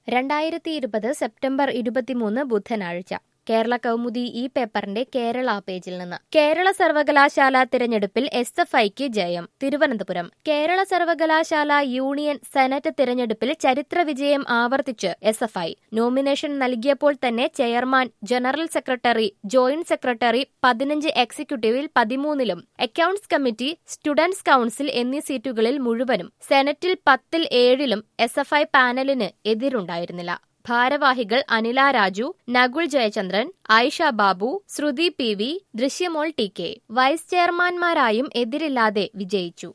രണ്ടായിരത്തി ഇരുപത് സെപ്റ്റംബർ ഇരുപത്തിമൂന്ന് ബുധനാഴ്ച കേരള കൗമുദി ഈ പേപ്പറിന്റെ കേരള പേജിൽ നിന്ന് കേരള സർവകലാശാല തിരഞ്ഞെടുപ്പിൽ എസ് എഫ് ഐക്ക് ജയം തിരുവനന്തപുരം കേരള സർവകലാശാല യൂണിയൻ സെനറ്റ് തിരഞ്ഞെടുപ്പിൽ ചരിത്ര വിജയം ആവർത്തിച്ച് എസ് എഫ് ഐ നോമിനേഷൻ നൽകിയപ്പോൾ തന്നെ chairman general secretary joint secretary പതിനഞ്ച് എക്സിക്യൂട്ടീവിൽ പതിമൂന്നിലും അക്കൌണ്ട്സ് കമ്മിറ്റി സ്റ്റുഡന്റ്സ് കൌൺസിൽ എന്നീ സീറ്റുകളിൽ മുഴുവനും സെനറ്റിൽ പത്തിൽ ഏഴിലും എസ് എഫ് ഐ പാനലിന് എതിരുണ്ടായിരുന്നില്ല ഭാരവാഹികൾ Anila Raju Nakul Jayachandran Ayisha Babu Sruthi P V Drishyamol T K vice ചെയർമാൻമാരായും എതിരില്ലാതെ വിജയിച്ചു